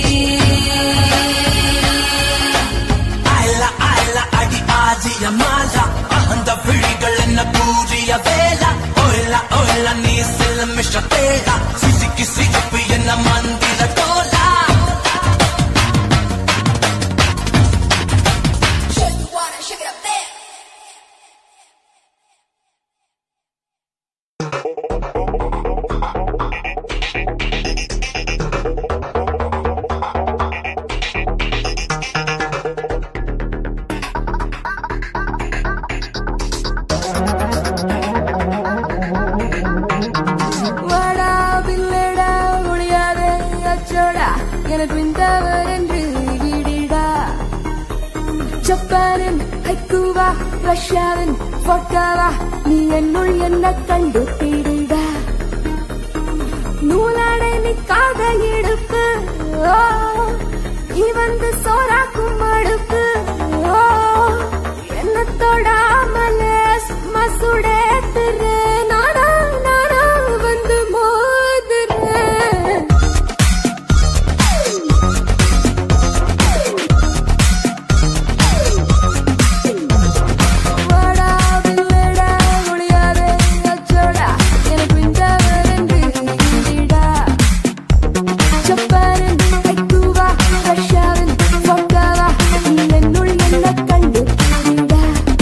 அயல அயல அடி ஆதிய மாலா அந்த விழிகள் என்ன கூறிய வேலா ஒயில ஒயில நீ சில மிஷ தேடா சிசிக்கு சிகப்பு என்ன மந்திர தோலா வாடா பிள்ளடா முடியாதே அச்சோடா எனக்கு இந்தவர் என்று விடிடா ஜப்பானின் ஹைக்கூவா ரஷ்யாவின் vodkaவா நீ என்னுள் என்ன கண்டு தேடிடா நூலாடை நிக்காத இடுப்பு ஓ, நீ வந்து சோறாக்கும் அடுப்பு ஓ, என்ன தொடாமல மசுடேத்துற நானா நானா வந்து மோதுறேன் வாடா பிள்ளடா முடியாதே அச்சோடா எனக்கு இந்தவர் என்று விடிடா ஜப்பானின் ஹைக்கூவா ரஷ்யாவின் vodkaவா நீ என்னுள் என்ன கண்டு தேடிடா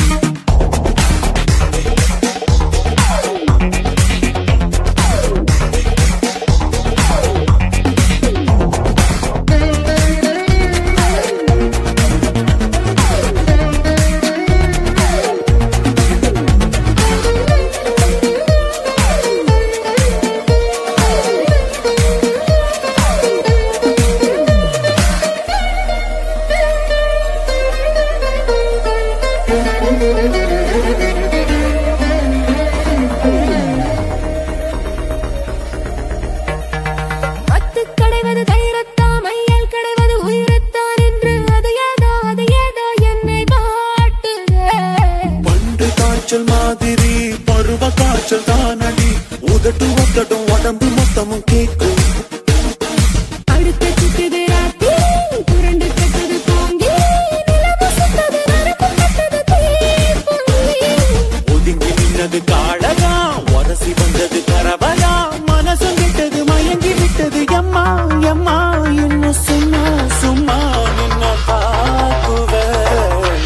மத்து கடைவது தைரத்தான் மையல் கடைவது உயிரத்தான் என்று அது ஏதோ அது ஏதோ என்னை பாட்டுதே பண்டு காய்ச்சல் மாதிரி பருவ காய்ச்சல் தானடி உதட்டு ஒத்தட்டும் உடம்பு மொத்தமும் கேக்கும் அடுத்த சுத்துது ராத்திரி புரண்டு கட்டுது பூங்கி நிலவு சுத்தது நரம்பு கட்டுது தீப்பொங்கி ஒதுங்கி நின்னது காடகா உரசி வந்தது கரவலா மனசும் விட்டது மயங்கி விட்டது எம்மா எம்மா இன்னும் சும்மா சும்மா நின்ன பாக்குவேன்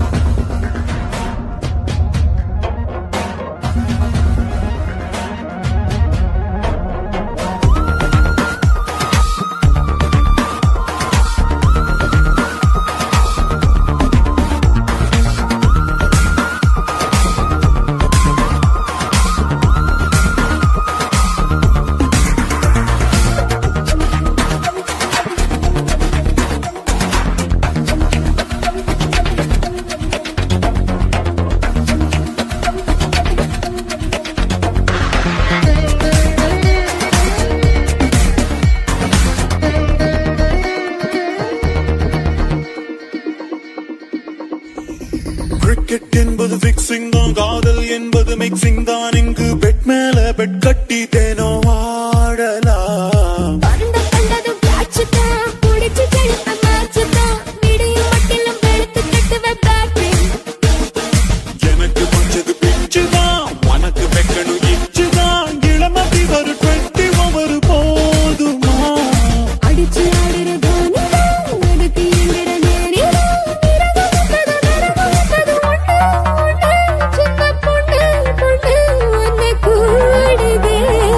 கிரிக்கெட் என்பது பிக்சிங் தான் காதல் என்பது மிக்சிங் தான் இங்கு பெட் மேல பெட் கட்டி தேனோ ஆடலாம் பந்த கண்டதும் காட்சுதான் புடிச்சு கழுத்த மாச்சுதான் விடியும் மட்டிலும் வெளுத்து கட்டுவ பேட்டரி எனக்கு கொஞ்சது பிச்சுதான் உனக்கு வைக்கணும் இச்சுதான் இளமதி ஒரு டுவெண்ட்டி ஓவர் போதுமா அடிச்சு ஆடுற தோனிதான் அடுத்து எங்கிட நேரிதான் விரதம் விட்டது விரதம் விட்டது ஒண்ணு ஒண்ணு சின்ன பொண்ணு பொண்ணு உன்னை கூடுதே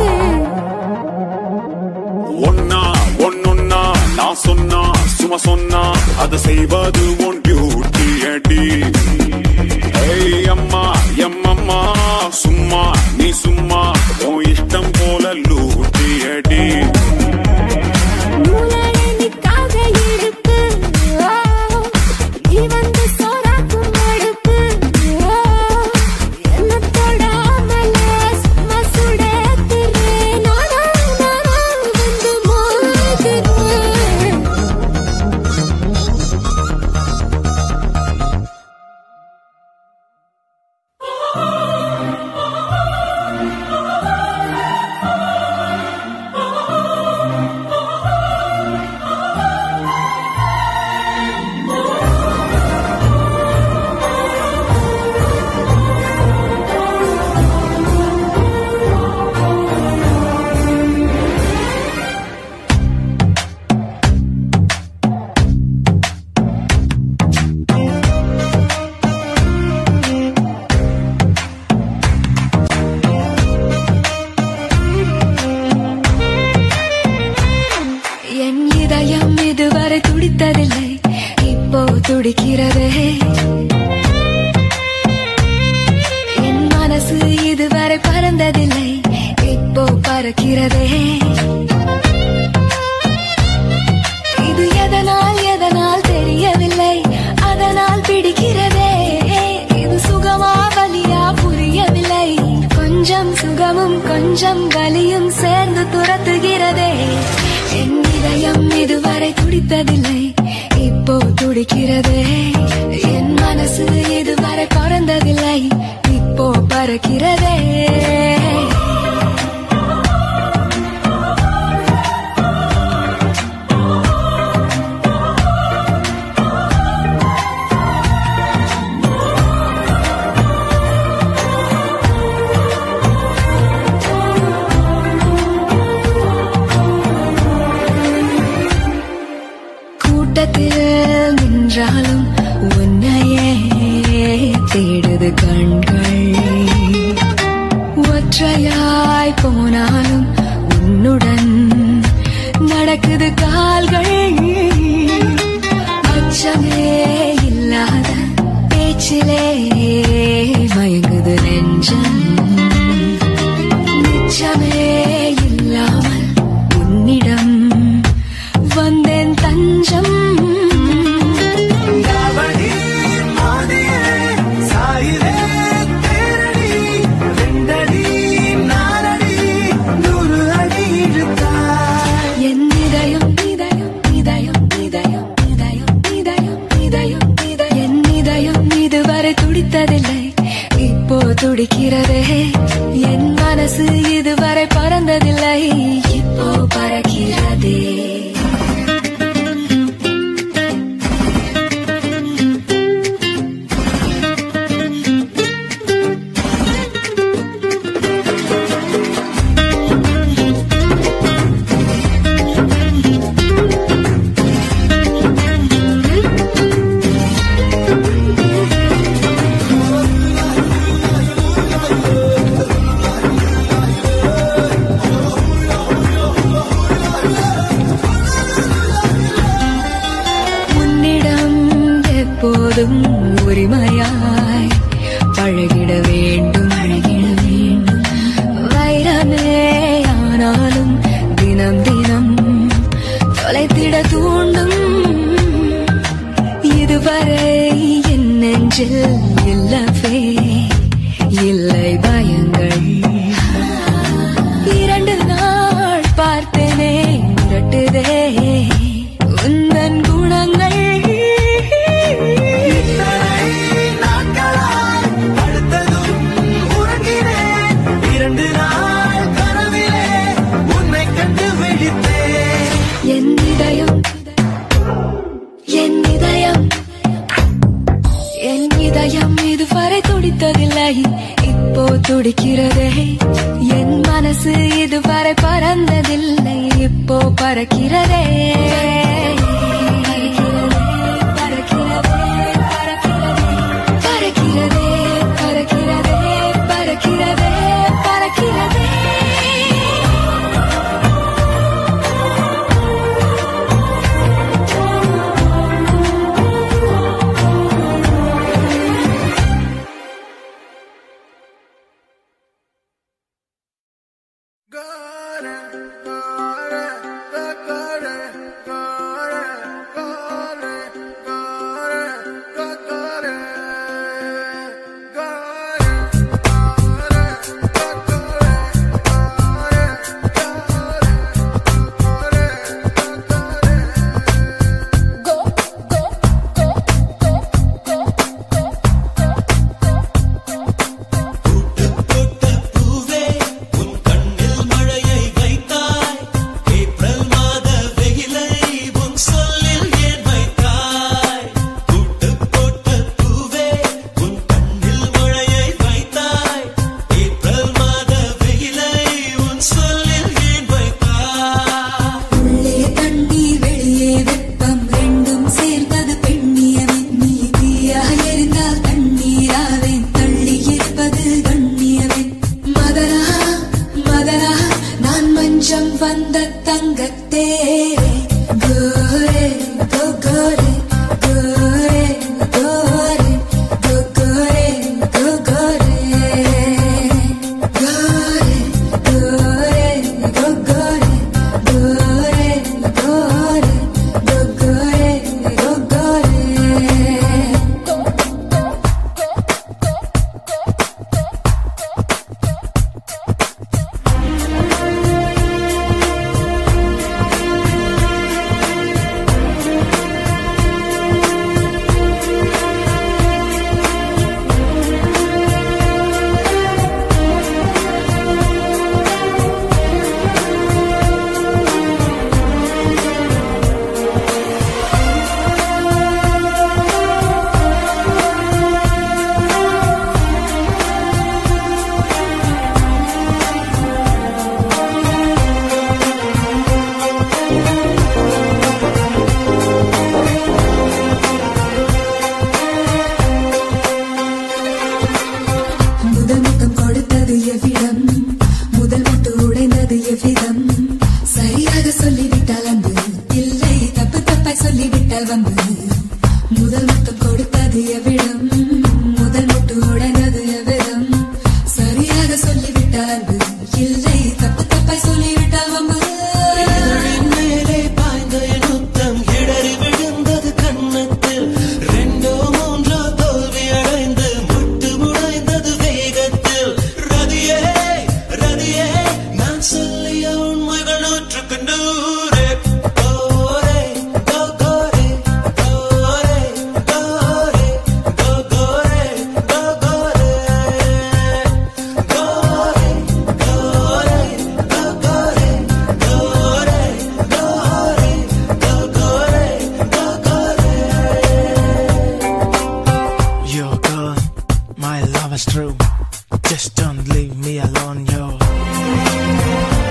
ஒன்னா ஒன்னொன்னா நான் சொன்னா சும்மா சொன்னா அதை செய்வது உன் டியூட்டி அடி ஏய் அம்மா எம்மம்மா சும்மா நீ சும்மா உன் இஷ்டம் போல லூட்டி அடி நூலாடை நிக்காத இடுப்பு ஓ, நீ வந்து சோறாக்கும் அடுப்பு ஓ, என்ன தொடாமல மசுடேத்துறே நானா நானா வந்து மோதுறேன் ஆ துடிக்கிறதே என் மனசு இதுவரை பறந்ததில்லை இப்போ பறக்கிறதே இது எதனால் எதனால் தெரியவில்லை அதனால் பிடிக்கிறதே இது சுகமா வலியா புரியவில்லை கொஞ்சம் சுகமும் கொஞ்சம் வலியும் சேர்ந்து துரத்துகிறதே என் இதயம் இதுவரை துடித்ததில்லை இப்போ துடிக்கிறதே என் மனசு இதுவரை பறந்ததில்லை இப்போ பறக்கிறதே கூட்டத்தில் நின்றாலும் உன்னையே தேடுது கண்கள் ஒற்றையாய் போனாலும் உன்னுடன் நடக்குது கால்கள் அச்சமே இல்லாத பேச்சிலே மயங்குது நெஞ்சம் நிச்சமே இல்லாமல் உன்னிடம் வந்தேன் தஞ்சம் தாவணி மோதியே சாயிரே தேரடி ரெண்டடி நாலடி நூறு அடி இழுத்தாய் என் இதயம் இதயம் இதயம் இதயம் இதயம் இதயம் இதயம் இதயம் என் இதயம் இதுவரை துடித்ததில்லை இப்போ துடிக்கிறதே என் மனசு இதுவரை பறந்ததில்லை இப்போ பறக்கிறதே உன்னிடம் எப்போதும் உரிமையாய் பழகிட வேண்டும் பழகிட வேண்டும் வைரமே ஆனாலும் தினம் தினம் தொலைத்திட தூண்டும் இதுவரை என் நெஞ்சில் இல்லவே இல்லை பயங்கள் இரண்டு நாள் பார்த்தேனே மிரட்டுதே உந்தன் குணங்கள் இத்தனை நாட்களாய் அடுத்ததும் உறங்கினேன் இரண்டு நாள் கனவிலே உன்னை கண்டு விழித்தேன் என் இதயம் என் இதயம் என் இதயம் இதுவரை துடித்ததில்லை இப்போ துடிக்கிறதே என் மனசு இதுவரை பறந்ததில்லை இப்போ பறக்கிறதே பறக்கிறதே, பறக்கிறதே, பறக்கிறதே, பறக்கிறதே, பறக்கிறதே, பறக்கிறதே. Gore, gore, gore, gore. Just don't leave me alone, yo.